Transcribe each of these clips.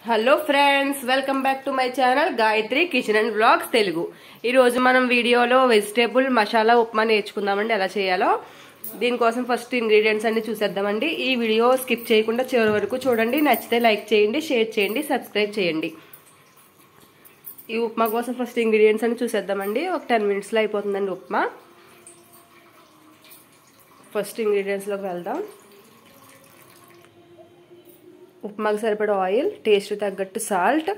hello friends welcome back to my channel Gayatri kitchen and blogs Telugu ఈ రోజు మనం వీడియోలో వెజిటేబుల్ మసాలా ఉప్మా నేర్చుకుందామండి ఎలా చేయాలో దీనికోసం ఫస్ట్ ఇంగ్రీడియంట్స్ అన్ని చూసేద్దామండి ఈ వీడియో స్కిప్ చేయకుండా చివరి వరకు చూడండి నచ్చితే లైక్ చేయండి షేర్ చేయండి సబ్స్క్రైబ్ చేయండి ఈ ఉప్మా కోసం ఫస్ట్ ఇంగ్రీడియంట్స్ అన్ని చూసేద్దామండి ఒక టెన్ మినిట్స్లో అయిపోతుందండి ఉప్మా ఫస్ట్ ఇంగ్రీడియంట్స్లోకి వెళ్దాం ఉప్మాకు సరిపడ ఆయిల్ టేస్ట్ తగ్గట్టు సాల్ట్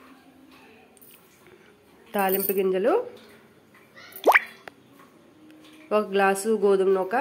తాలింపు గింజలు ఒక గ్లాసు గోధుమ నూక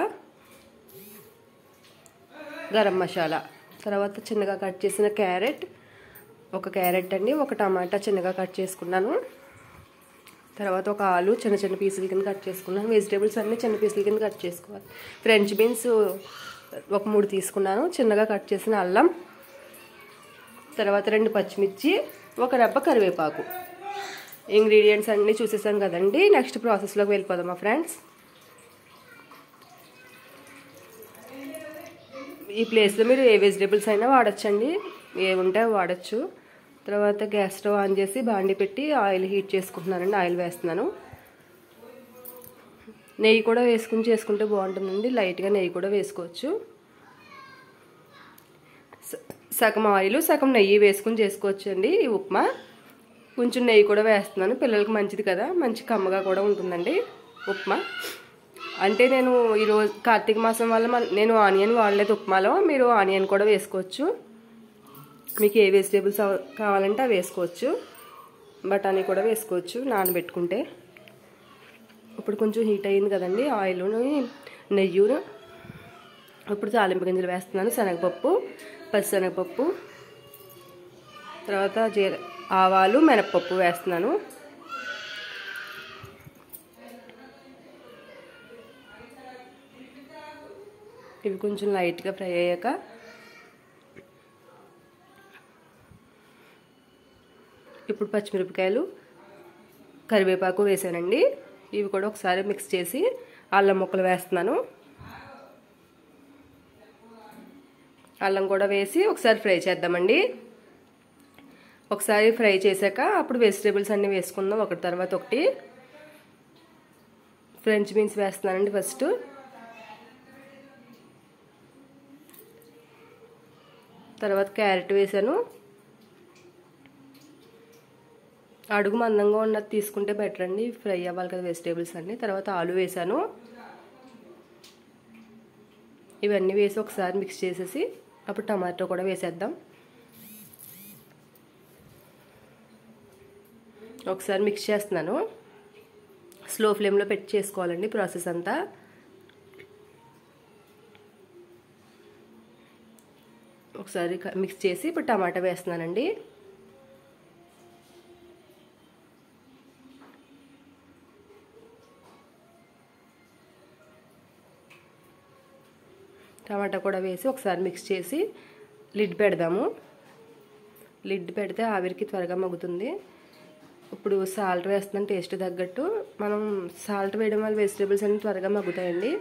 గరం మసాలా తర్వాత చిన్నగా కట్ చేసిన క్యారెట్ ఒక క్యారెట్ అండి ఒక టమాటా చిన్నగా కట్ చేసుకున్నాను తర్వాత ఒక ఆలు చిన్న చిన్న పీసుల కింద కట్ చేసుకున్నాను వెజిటేబుల్స్ అన్నీ చిన్న పీసుల కింద కట్ చేసుకోవాలి ఫ్రెంచ్ బీన్స్ ఒక మూడు తీసుకున్నాను చిన్నగా కట్ చేసిన అల్లం తర్వాత రెండు పచ్చిమిర్చి ఒక రెబ్బ కరివేపాకు ఇంగ్రీడియంట్స్ అన్నీ చూసేసాం కదండి నెక్స్ట్ ప్రాసెస్లోకి వెళ్ళిపోదాం మా ఫ్రెండ్స్ ఈ ప్లేస్లో మీరు ఏ వెజిటేబుల్స్ అయినా వాడచ్చండి ఏముంటే వాడచ్చు తర్వాత గ్యాస్ స్టవ్ ఆన్ చేసి బాండి పెట్టి ఆయిల్ హీట్ చేసుకుంటున్నానండి ఆయిల్ వేస్తున్నాను నెయ్యి కూడా వేసుకుని చేసుకుంటే బాగుంటుందండి లైట్గా నెయ్యి కూడా వేసుకోవచ్చు సగం ఆయిల్ సగం నెయ్యి వేసుకుని చేసుకోవచ్చు అండి ఈ ఉప్మా కొంచెం నెయ్యి కూడా వేస్తున్నాను పిల్లలకి మంచిది కదా మంచి కమ్మగా కూడా ఉంటుందండి ఉప్మా అంటే నేను ఈరోజు కార్తీక మాసం వల్ల నేను ఆనియన్ వాడలేదు ఉప్మాలో మీరు ఆనియన్ కూడా వేసుకోవచ్చు మీకు ఏ వెజిటేబుల్స్ కావాలంటే అవి వేసుకోవచ్చు బఠానీ కూడా వేసుకోవచ్చు నానబెట్టుకుంటే ఇప్పుడు కొంచెం హీట్ అయ్యింది కదండి ఆయిల్ నెయ్యి ఇప్పుడు తాలింపు గింజలు వేస్తున్నాను శనగపప్పు పచ్చిశనగపప్పు తర్వాత జీర ఆవాలు మినప్పప్పు వేస్తున్నాను ఇవి కొంచెం లైట్గా ఫ్రై అయ్యాక ఇప్పుడు పచ్చిమిరపకాయలు కరివేపాకు వేసానండి ఇవి కూడా ఒకసారి మిక్స్ చేసి అల్లం ముక్కలు వేస్తున్నాను అల్లం కూడా వేసి ఒకసారి ఫ్రై చేద్దామండి ఒకసారి ఫ్రై చేశాక అప్పుడు వెజిటేబుల్స్ అన్నీ వేసుకుందాం ఒకటి తర్వాత ఒకటి ఫ్రెంచ్ బీన్స్ వేస్తున్నానండి ఫస్ట్ తర్వాత క్యారెట్ వేసాను అడుగు మందంగా ఉన్నది తీసుకుంటే బెటర్ అండి ఫ్రై అవ్వాలి కదా వెజిటేబుల్స్ అన్నీ తర్వాత ఆలు వేసాను ఇవన్నీ వేసి ఒకసారి మిక్స్ చేసేసి అప్పుడు టమాటో కూడా వేసేద్దాం ఒకసారి మిక్స్ చేస్తున్నాను స్లో ఫ్లేమ్లో పెట్టి చేసుకోవాలండి ప్రాసెస్ అంతా ఒకసారి మిక్స్ చేసి ఇప్పుడు టమాటా వేస్తున్నానండి టమాటా కూడా వేసి ఒకసారి మిక్స్ చేసి లిడ్ పెడదాము లిడ్ పెడితే ఆవిరికి త్వరగా మగ్గుతుంది ఇప్పుడు సాల్ట్ వేస్తున్నాం టేస్ట్ తగ్గట్టు మనం సాల్ట్ వేయడం వల్ల వెజిటేబుల్స్ అన్నీ త్వరగా మగ్గుతాయండి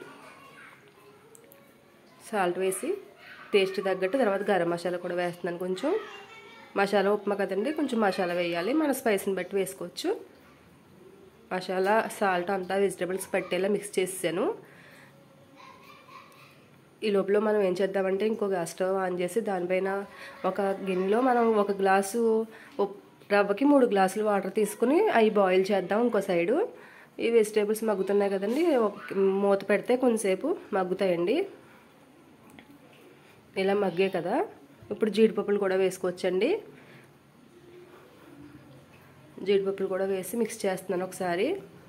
సాల్ట్ వేసి టేస్ట్ తగ్గట్టు తర్వాత గరం మసాలా కూడా వేస్తున్నాను కొంచెం మసాలా ఉప్మా కదండి కొంచెం మసాలా వేయాలి మన స్పైస్ని బట్టి వేసుకోవచ్చు మసాలా సాల్ట్ అంతా వెజిటేబుల్స్ పట్టేలా మిక్స్ చేసాను ఈ లోపల మనం ఏం చేద్దామంటే ఇంకో గ్యాస్ స్టవ్ ఆన్ చేసి దానిపైన ఒక గిన్నెలో మనం ఒక గ్లాసు రవ్వకి మూడు గ్లాసులు వాటర్ తీసుకుని అవి బాయిల్ చేద్దాం ఇంకో సైడు ఈ వెజిటేబుల్స్ మగ్గుతున్నాయి కదండి మూత పెడితే కొంతసేపు మగ్గుతాయండి ఇలా మగ్గే కదా ఇప్పుడు జీడిపప్పులు కూడా వేసుకోవచ్చండి జీడిపప్పులు కూడా వేసి మిక్స్ చేస్తున్నాను ఒకసారి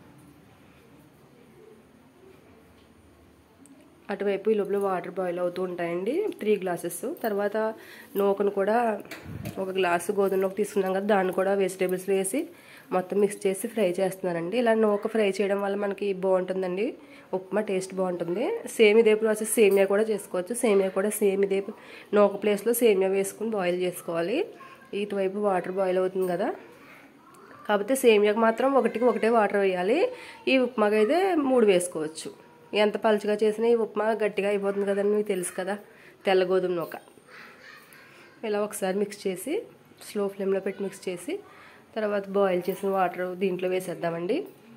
అటువైపు ఈ లోపల వాటర్ బాయిల్ అవుతూ ఉంటాయండి త్రీ గ్లాసెస్ తర్వాత నూకను కూడా ఒక గ్లాసు గోధుమ నూక తీసుకున్నాం కదా దాన్ని కూడా వెజిటేబుల్స్ వేసి మొత్తం మిక్స్ చేసి ఫ్రై చేస్తున్నానండి ఇలా నూక ఫ్రై చేయడం వల్ల మనకి బాగుంటుందండి ఉప్మా టేస్ట్ బాగుంటుంది సేమ్ ఇదే ప్రాసెస్ సేమియా కూడా చేసుకోవచ్చు సేమియా కూడా సేమ్ ఇదే నూక ప్లేస్లో సేమియా వేసుకుని బాయిల్ చేసుకోవాలి ఇటువైపు వాటర్ బాయిల్ అవుతుంది కదా కాకపోతే సేమియాకి మాత్రం ఒకటికి ఒకటే వాటర్ వేయాలి ఈ ఉప్మాకి అయితే మూడు వేసుకోవచ్చు ఎంత పలుచగా చేసినా ఈ ఉప్మా గట్టిగా అయిపోతుంది కదండి మీకు తెలుసు కదా తెల్ల గోధుమ నూక ఇలా ఒకసారి మిక్స్ చేసి స్లో ఫ్లేమ్లో పెట్టి మిక్స్ చేసి తర్వాత బాయిల్ చేసిన వాటర్ దీంట్లో వేసేద్దామండి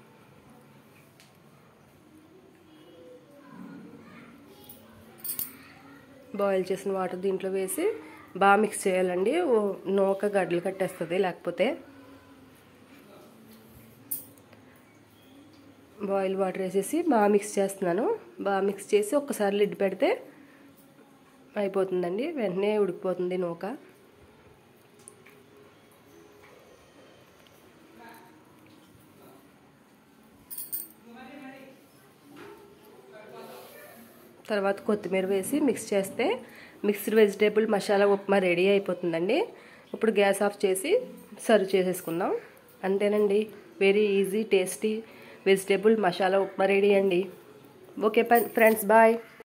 బాయిల్ చేసిన వాటర్ దీంట్లో వేసి బాగా మిక్స్ చేయాలండి నూక గడ్డలు కట్టేస్తుంది లేకపోతే బాయిల్ వాటర్ వేసేసి బాగా మిక్స్ చేస్తున్నాను బాగా మిక్స్ చేసి ఒక్కసారి లిడ్ పెడితే అయిపోతుందండి వెంటనే ఉడికిపోతుంది నూక తర్వాత కొత్తిమీర వేసి మిక్స్ చేస్తే mixed vegetable masala upma ready అయిపోతుందండి ఇప్పుడు గ్యాస్ ఆఫ్ చేసి సర్వ్ చేసేసుకుందాం అంతేనండి very easy tasty vegetable masala upma ready అండి ఓకే ఫ్రెండ్స్ బాయ్